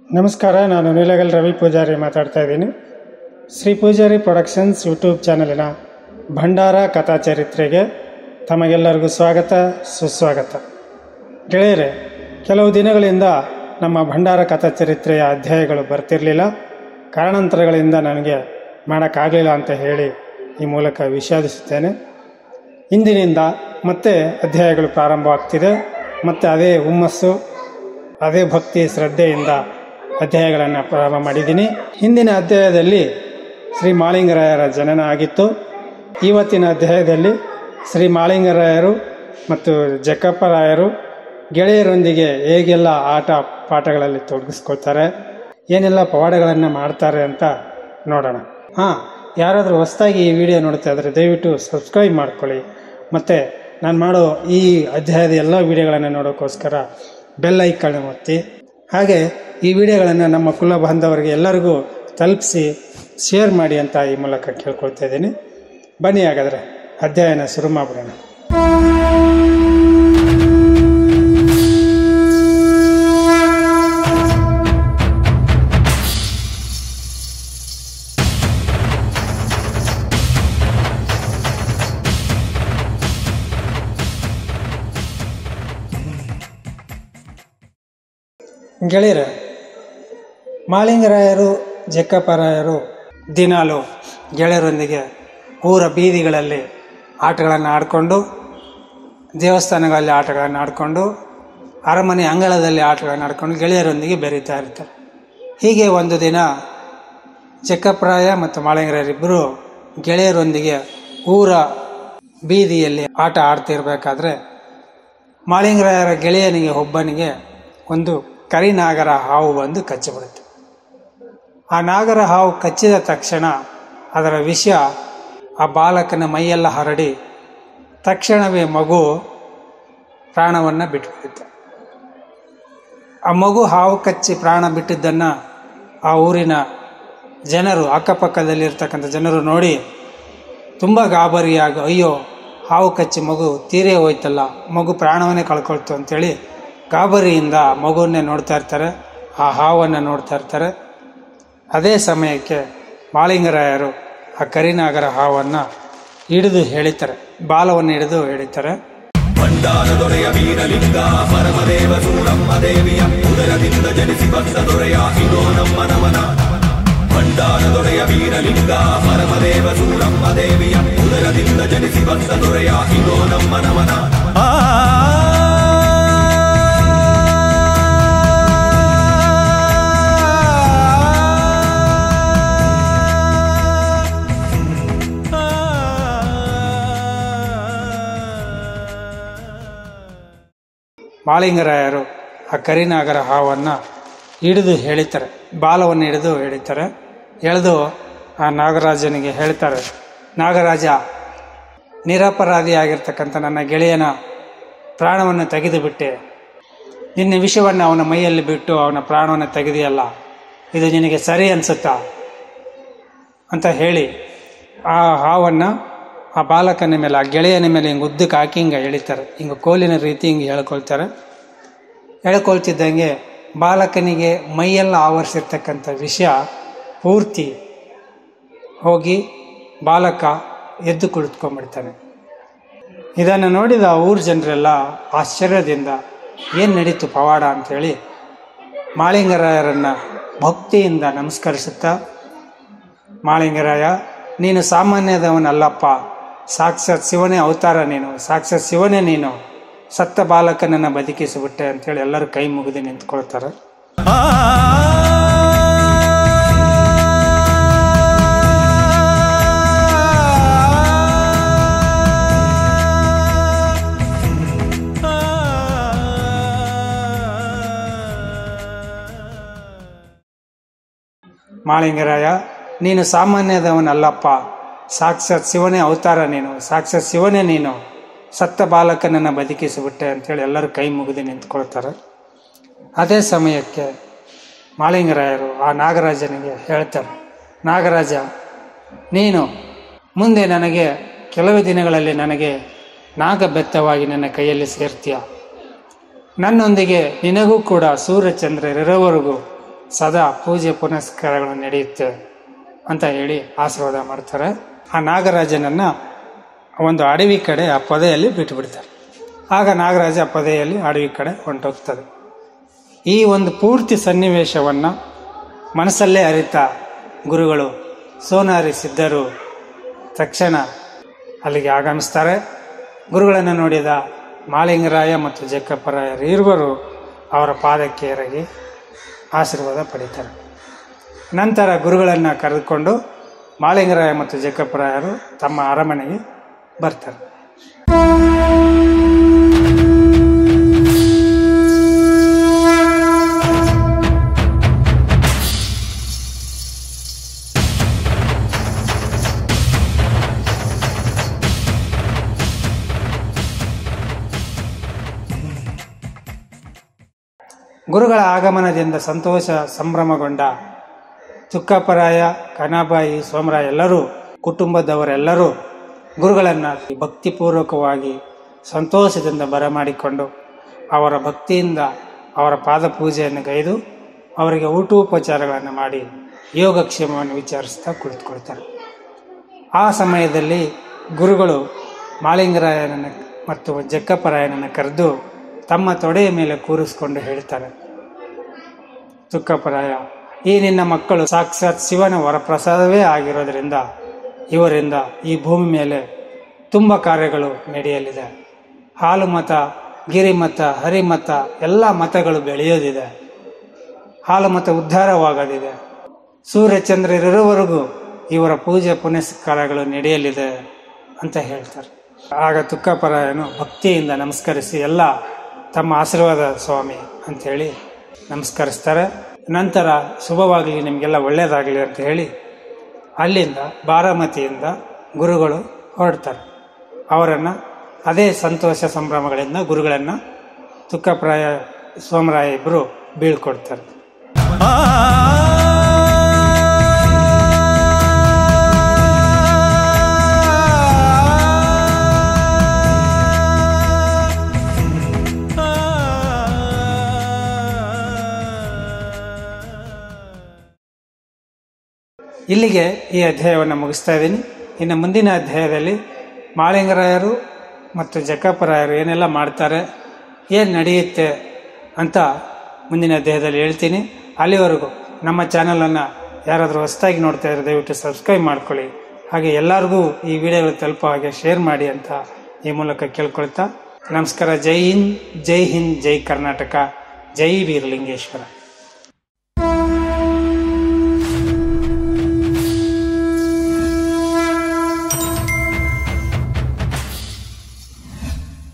ನಮಸ್ಕಾರ ನಾನು ನೀಲಗಲ್ ರವಿ ಪೂಜಾರಿ ಮಾತಾಡ್ತಾ ಇದ್ದೀನಿ ಶ್ರೀ ಪೂಜಾರಿ ಪ್ರೊಡಕ್ಷನ್ಸ್ ಯೂಟ್ಯೂಬ್ ಚಾನಲಿನ ಭಂಡಾರ ಕಥಾ ಚರಿತ್ರೆಗೆ ತಮಗೆಲ್ಲರಿಗೂ ಸ್ವಾಗತ ಸುಸ್ವಾಗತ ಗೆಳೆಯರೆ ಕೆಲವು ದಿನಗಳಿಂದ ನಮ್ಮ ಭಂಡಾರ ಕಥಾ ಚರಿತ್ರೆಯ ಅಧ್ಯಾಯಗಳು ಬರ್ತಿರಲಿಲ್ಲ ಕಾರಣಾಂತರಗಳಿಂದ ನನಗೆ ಮಾಡೋಕ್ಕಾಗಲಿಲ್ಲ ಅಂತ ಹೇಳಿ ಈ ಮೂಲಕ ವಿಷಾದಿಸುತ್ತೇನೆ ಇಂದಿನಿಂದ ಮತ್ತೆ ಅಧ್ಯಾಯಗಳು ಪ್ರಾರಂಭವಾಗ್ತಿದೆ ಮತ್ತು ಅದೇ ಹುಮ್ಮಸ್ಸು ಅದೇ ಭಕ್ತಿ ಶ್ರದ್ಧೆಯಿಂದ ಅಧ್ಯಾಯಗಳನ್ನು ಪ್ರಾರಂಭ ಮಾಡಿದ್ದೀನಿ ಹಿಂದಿನ ಅಧ್ಯಾಯದಲ್ಲಿ ಶ್ರೀ ಮಾಳಿಂಗರಾಯರ ಜನನ ಆಗಿತ್ತು ಇವತ್ತಿನ ಅಧ್ಯಾಯದಲ್ಲಿ ಶ್ರೀ ಮಾಳಿಂಗರಾಯರು ಮತ್ತು ಜಕ್ಕಪ್ಪರಾಯರು ಗೆಳೆಯರೊಂದಿಗೆ ಹೇಗೆಲ್ಲ ಆಟ ಪಾಠಗಳಲ್ಲಿ ತೊಡಗಿಸ್ಕೊಳ್ತಾರೆ ಏನೆಲ್ಲ ಪವಾಡಗಳನ್ನು ಮಾಡ್ತಾರೆ ಅಂತ ನೋಡೋಣ ಹಾಂ ಯಾರಾದರೂ ಹೊಸದಾಗಿ ಈ ವಿಡಿಯೋ ನೋಡ್ತಾ ಇದ್ದರೆ ದಯವಿಟ್ಟು ಸಬ್ಸ್ಕ್ರೈಬ್ ಮಾಡ್ಕೊಳ್ಳಿ ಮತ್ತು ನಾನು ಮಾಡೋ ಈ ಅಧ್ಯಾಯದ ಎಲ್ಲ ವಿಡಿಯೋಗಳನ್ನು ನೋಡೋಕ್ಕೋಸ್ಕರ ಬೆಲ್ ಐಕನ್ ಒತ್ತಿ ಹಾಗೆ ಈ ವಿಡಿಯೋಗಳನ್ನು ನಮ್ಮ ಕುಲ ಬಾಂಧವರಿಗೆ ಎಲ್ಲರಿಗೂ ತಲುಪಿಸಿ ಶೇರ್ ಮಾಡಿ ಅಂತ ಈ ಮೂಲಕ ಕೇಳ್ಕೊಳ್ತಾ ಇದ್ದೀನಿ ಬನ್ನಿ ಹಾಗಾದರೆ ಅಧ್ಯಾಯನ ಶುರು ಮಾಡಿಬಿಡೋಣ ಗೆಳೆಯರೆ ಮಾಳಿಂಗರಾಯರು ಜಕ್ಕಪ್ಪರಾಯರು ದಿನಾಲು ಗೆಳೆಯರೊಂದಿಗೆ ಊರ ಬೀದಿಗಳಲ್ಲಿ ಆಟಗಳನ್ನು ಆಡಿಕೊಂಡು ದೇವಸ್ಥಾನಗಳಲ್ಲಿ ಆಟಗಳನ್ನು ಆಡಿಕೊಂಡು ಅರಮನೆ ಅಂಗಳದಲ್ಲಿ ಆಟಗಳನ್ನು ಆಡಿಕೊಂಡು ಗೆಳೆಯರೊಂದಿಗೆ ಬೆರೀತಾ ಇರ್ತಾರೆ ಹೀಗೆ ಒಂದು ದಿನ ಜಕ್ಕಪ್ಪರಾಯ ಮತ್ತು ಮಾಳಿಂಗರಾಯರಿಬ್ಬರು ಗೆಳೆಯರೊಂದಿಗೆ ಊರ ಬೀದಿಯಲ್ಲಿ ಆಟ ಆಡ್ತಿರ್ಬೇಕಾದ್ರೆ ಮಾಳಿಂಗರಾಯರ ಗೆಳೆಯನಿಗೆ ಒಬ್ಬನಿಗೆ ಒಂದು ಕರಿನಾಗರ ಹಾವು ಬಂದು ಕಚ್ಚಿಬಿಡುತ್ತೆ ಆ ನಾಗರ ಹಾವು ಕಚ್ಚಿದ ತಕ್ಷಣ ಅದರ ವಿಷ ಆ ಬಾಲಕನ ಮೈಯೆಲ್ಲ ಹರಡಿ ತಕ್ಷಣವೇ ಮಗು ಪ್ರಾಣವನ್ನು ಬಿಟ್ಬಿಡುತ್ತೆ ಆ ಮಗು ಹಾವು ಕಚ್ಚಿ ಪ್ರಾಣ ಬಿಟ್ಟಿದ್ದನ್ನು ಆ ಊರಿನ ಜನರು ಅಕ್ಕಪಕ್ಕದಲ್ಲಿರ್ತಕ್ಕಂಥ ಜನರು ನೋಡಿ ತುಂಬ ಗಾಬರಿಯಾಗಿ ಅಯ್ಯೋ ಹಾವು ಕಚ್ಚಿ ಮಗು ತೀರೇ ಹೋಯ್ತಲ್ಲ ಮಗು ಪ್ರಾಣವನ್ನೇ ಕಳ್ಕೊಳ್ತು ಅಂತೇಳಿ ಗಾಬರಿಯಿಂದ ಮಗುವನ್ನೇ ನೋಡ್ತಾ ಇರ್ತಾರೆ ಆ ಹಾವನ್ನು ನೋಡ್ತಾ ಇರ್ತಾರೆ ಅದೇ ಸಮಯಕ್ಕೆ ಮಾಳಿಂಗರಾಯರು ಆ ಕರಿನಾಗರ ಹಾವನ್ನು ಹಿಡಿದು ಹೇಳಿತಾರೆ ಬಾಲವನ್ನು ಹಿಡಿದು ಹೇಳಿತಾರೆ ಭಂಡಾರ ದೊರೆಯ ವೀರಲಿಂಗ ಪರಮದೇವ ಸೂರಮ್ಮ ದೇವಿಯ ಉದರದಿಂದ ಜನಿಸಿ ಬಂದ ದೊರೆಯ ಇದೋ ನಮ್ಮ ನಮನ ಭಂಡಾರ ದೊರೆಯ ವೀರಲಿಂಗ ಪರಮದೇವ ಸೂರಮ್ಮ ದೇವಿಯ ಉದರದಿಂದ ಜನಿಸಿ ಬಂದ ದೊರೆಯ ಇದೋ ನಮ್ಮ ನಮನ ಆ ಮಾಳಿಂಗರಾಯರು ಆ ಕರಿನಾಗರ ಹಾವನ್ನು ಹಿಡಿದು ಹೇಳಿತಾರೆ ಬಾಲವನ್ನು ಹಿಡಿದು ಹೇಳಿತಾರೆ ಎಳೆದು ಆ ನಾಗರಾಜನಿಗೆ ಹೇಳ್ತಾರೆ ನಾಗರಾಜ ನಿರಪರಾಧಿಯಾಗಿರ್ತಕ್ಕಂಥ ನನ್ನ ಗೆಳೆಯನ ಪ್ರಾಣವನ್ನು ತೆಗೆದು ಬಿಟ್ಟೆ ನಿನ್ನ ವಿಷವನ್ನು ಅವನ ಮೈಯಲ್ಲಿ ಬಿಟ್ಟು ಅವನ ಪ್ರಾಣವನ್ನು ತೆಗೆದಿಯಲ್ಲ ಇದು ನಿನಗೆ ಸರಿ ಅನಿಸುತ್ತಾ ಅಂತ ಹೇಳಿ ಆ ಹಾವನ್ನು ಆ ಬಾಲಕನ ಮೇಲೆ ಆ ಗೆಳೆಯನ ಮೇಲೆ ಹಿಂಗೆ ಉದ್ದಕ್ಕೆ ಹಾಕಿ ಹಿಂಗೆ ಎಳಿತಾರೆ ಹಿಂಗೆ ಕೋಲಿನ ರೀತಿ ಹಿಂಗೆ ಹೇಳ್ಕೊಳ್ತಾರೆ ಹೇಳ್ಕೊಳ್ತಿದ್ದಂಗೆ ಬಾಲಕನಿಗೆ ಮೈಯೆಲ್ಲ ಆವರಿಸಿರ್ತಕ್ಕಂಥ ವಿಷಯ ಪೂರ್ತಿ ಹೋಗಿ ಬಾಲಕ ಎದ್ದು ಕುಳಿತುಕೊಂಡ್ಬಿಡ್ತಾನೆ ಇದನ್ನು ನೋಡಿದ ಊರ ಜನರೆಲ್ಲ ಆಶ್ಚರ್ಯದಿಂದ ಏನು ನಡೀತು ಪವಾಡ ಅಂಥೇಳಿ ಮಾಳಿಂಗರಾಯರನ್ನು ಭಕ್ತಿಯಿಂದ ನಮಸ್ಕರಿಸುತ್ತಾ ಮಾಳಿಂಗರಾಯ ನೀನು ಸಾಮಾನ್ಯದವನಲ್ಲಪ್ಪ ಸಾಕ್ಷಾತ್ ಶಿವನೇ ಅವತಾರ ನೀನು ಸಾಕ್ಷಾತ್ ಶಿವನೇ ನೀನು ಸತ್ತ ಬಾಲಕನನ್ನು ಬದುಕಿಸಿಬಿಟ್ಟೆ ಅಂತೇಳಿ ಎಲ್ಲರೂ ಕೈ ಮುಗಿದು ನಿಂತ್ಕೊಳ್ತಾರೆ ಮಾಳಿಂಗರಾಯ ನೀನು ಸಾಮಾನ್ಯದವನಲ್ಲಪ್ಪ ಸಾಕ್ಷಾತ್ ಶಿವನೇ ಅವತಾರ ನೀನು ಸಾಕ್ಷಾತ್ ಶಿವನೇ ನೀನು ಸತ್ತ ಬಾಲಕನನ್ನು ಬದುಕಿಸಿಬಿಟ್ಟೆ ಅಂತೇಳಿ ಎಲ್ಲರೂ ಕೈ ಮುಗಿದು ನಿಂತ್ಕೊಳ್ತಾರೆ ಅದೇ ಸಮಯಕ್ಕೆ ಮಾಳಿಂಗರಾಯರು ಆ ನಾಗರಾಜನಿಗೆ ಹೇಳ್ತಾರೆ ನಾಗರಾಜ ನೀನು ಮುಂದೆ ನನಗೆ ಕೆಲವೇ ದಿನಗಳಲ್ಲಿ ನನಗೆ ನಾಗಬೆತ್ತವಾಗಿ ನನ್ನ ಕೈಯಲ್ಲಿ ಸೇರ್ತೀಯ ನನ್ನೊಂದಿಗೆ ನಿನಗೂ ಕೂಡ ಸೂರ್ಯಚಂದ್ರರಿರೋವರೆಗೂ ಸದಾ ಪೂಜೆ ಪುನಸ್ಕಾರಗಳು ನಡೆಯುತ್ತೆ ಅಂತ ಹೇಳಿ ಆಶೀರ್ವಾದ ಮಾಡ್ತಾರೆ ಆ ನಾಗರಾಜನನ್ನ ಒಂದು ಅಡವಿ ಕಡೆ ಆ ಪೊದೆಯಲ್ಲಿ ಬಿಟ್ಟು ಬಿಡ್ತಾರೆ ಆಗ ನಾಗರಾಜ ಆ ಪೊದೆಯಲ್ಲಿ ಅಡವಿ ಕಡೆ ಹೊಂಟೋಗ್ತದೆ ಈ ಒಂದು ಪೂರ್ತಿ ಸನ್ನಿವೇಶವನ್ನು ಮನಸ್ಸಲ್ಲೇ ಅರಿತ ಗುರುಗಳು ಸೋನಾರಿ ಸಿದ್ಧರು ತಕ್ಷಣ ಅಲ್ಲಿಗೆ ಆಗಮಿಸ್ತಾರೆ ಗುರುಗಳನ್ನು ನೋಡಿದ ಮಾಲಿಂಗರಾಯ ಮತ್ತು ಜಕ್ಕಪ್ಪರಾಯರು ಇರುವರು ಅವರ ಪಾದಕ್ಕೆ ಎರಗಿ ಆಶೀರ್ವಾದ ಪಡೀತಾರೆ ನಂತರ ಗುರುಗಳನ್ನು ಕರೆದುಕೊಂಡು ಮಾಲಿಂಗರಾಯ ಮತ್ತು ಜಕ್ಕಪ್ಪರಾಯರು ತಮ್ಮ ಅರಮನೆಗೆ ಬರ್ತಾರೆ ಗುರುಗಳ ಆಗಮನದಿಂದ ಸಂತೋಷ ಸಂಭ್ರಮಗೊಂಡ ತುಕ್ಕಪ್ಪರಾಯ ಕನಾಬಾಯಿ ಸೋಮರಾಯ ಎಲ್ಲರೂ ಕುಟುಂಬದವರೆಲ್ಲರೂ ಗುರುಗಳನ್ನು ಭಕ್ತಿಪೂರ್ವಕವಾಗಿ ಸಂತೋಷದಿಂದ ಬರಮಾಡಿಕೊಂಡು ಅವರ ಭಕ್ತಿಯಿಂದ ಅವರ ಪಾದ ಪೂಜೆಯನ್ನು ಗೈದು ಅವರಿಗೆ ಊಟೋಪಚಾರಗಳನ್ನು ಮಾಡಿ ಯೋಗಕ್ಷೇಮವನ್ನು ವಿಚಾರಿಸ್ತಾ ಕುಳಿತುಕೊಳ್ತಾರೆ ಆ ಸಮಯದಲ್ಲಿ ಗುರುಗಳು ಮಾಲಿಂಗರಾಯನನ್ನು ಮತ್ತು ಜಕ್ಕಪ್ಪರಾಯನನ್ನು ಕರೆದು ತಮ್ಮ ತೊಡೆಯ ಮೇಲೆ ಕೂರಿಸ್ಕೊಂಡು ಹೇಳ್ತಾರೆ ತುಕ್ಕಪ್ಪರಾಯ ಈ ನಿನ್ನ ಮಕ್ಕಳು ಸಾಕ್ಷಾತ್ ಶಿವನ ವರಪ್ರಸಾದವೇ ಆಗಿರೋದ್ರಿಂದ ಇವರಿಂದ ಈ ಭೂಮಿ ಮೇಲೆ ತುಂಬ ಕಾರ್ಯಗಳು ನಡೆಯಲಿದೆ ಹಾಲು ಮತ ಗಿರಿಮತ ಹರಿಮತ ಎಲ್ಲ ಮತಗಳು ಬೆಳೆಯೋದಿದೆ ಹಾಲು ಮತ ಉದ್ಧಾರವಾಗೋದಿದೆ ಸೂರ್ಯಚಂದ್ರರಿರುವವರೆಗೂ ಇವರ ಪೂಜೆ ಪುನಸ್ಕಾರಗಳು ನಡೆಯಲಿದೆ ಅಂತ ಹೇಳ್ತಾರೆ ಆಗ ತುಕ್ಕಪರಾಯನು ಭಕ್ತಿಯಿಂದ ನಮಸ್ಕರಿಸಿ ಎಲ್ಲ ತಮ್ಮ ಆಶೀರ್ವಾದ ಸ್ವಾಮಿ ಅಂಥೇಳಿ ನಮಸ್ಕರಿಸ್ತಾರೆ ನಂತರ ಶುಭವಾಗಲಿ ನಿಮಗೆಲ್ಲ ಒಳ್ಳೆಯದಾಗಲಿ ಅಂತ ಹೇಳಿ ಅಲ್ಲಿಂದ ಬಾರಾಮತಿಯಿಂದ ಗುರುಗಳು ಹೊರಡ್ತಾರೆ ಅವರನ್ನು ಅದೇ ಸಂತೋಷ ಸಂಭ್ರಮಗಳಿಂದ ಗುರುಗಳನ್ನು ತುಕ್ಕಪ್ರಾಯ ಸೋಮರಾಯ ಇಬ್ಬರು ಬೀಳ್ಕೊಡ್ತಾರೆ ಇಲ್ಲಿಗೆ ಈ ಅಧ್ಯಾಯವನ್ನು ಮುಗಿಸ್ತಾ ಇದ್ದೀನಿ ಇನ್ನು ಮುಂದಿನ ಅಧ್ಯಾಯದಲ್ಲಿ ಮಾಳಿಂಗರಾಯರು ಮತ್ತು ಜಕ್ಕಪ್ಪರಾಯರು ಏನೆಲ್ಲ ಮಾಡ್ತಾರೆ ಏನು ನಡೆಯುತ್ತೆ ಅಂತ ಮುಂದಿನ ಅಧ್ಯಾಯದಲ್ಲಿ ಹೇಳ್ತೀನಿ ಅಲ್ಲಿವರೆಗೂ ನಮ್ಮ ಚಾನಲನ್ನು ಯಾರಾದರೂ ಹೊಸದಾಗಿ ನೋಡ್ತಾ ಇದ್ರೆ ದಯವಿಟ್ಟು ಸಬ್ಸ್ಕ್ರೈಬ್ ಮಾಡ್ಕೊಳ್ಳಿ ಹಾಗೆ ಎಲ್ಲರಿಗೂ ಈ ವಿಡಿಯೋಗಳು ತಲುಪೋ ಹಾಗೆ ಶೇರ್ ಮಾಡಿ ಅಂತ ಈ ಮೂಲಕ ಕೇಳ್ಕೊಳ್ತಾ ನಮಸ್ಕಾರ ಜೈ ಹಿಂದ್ ಜೈ ಹಿಂದ್ ಜೈ ಕರ್ನಾಟಕ ಜೈ ವೀರಲಿಂಗೇಶ್ವರ